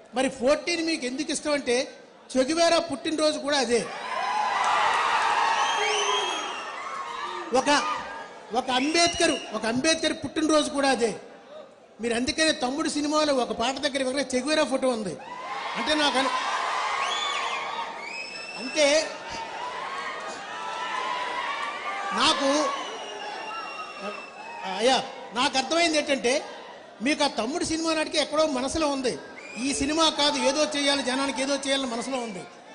మరి ఫోర్టీన్ మీకు ఎందుకు ఇష్టం అంటే చెగువేరా పుట్టినరోజు కూడా అదే ఒక ఒక అంబేద్కర్ ఒక అంబేద్కర్ పుట్టినరోజు కూడా అదే మీరు అందుకనే తమ్ముడు సినిమాలో ఒక పాట దగ్గర వెనక చెగువేరా ఫోటో ఉంది అంటే నాకు అను- అంటే నాకు అయ్యా నాకు అర్థమైంది ఏంటంటే మీకు ఆ తమ్ముడు సినిమా నాటికి ఎక్కడో మనసులో ఉంది ఈ సినిమా కాదు ఏదో చేయాలి జనానికి ఏదో చేయాలని మనసులో ఉంది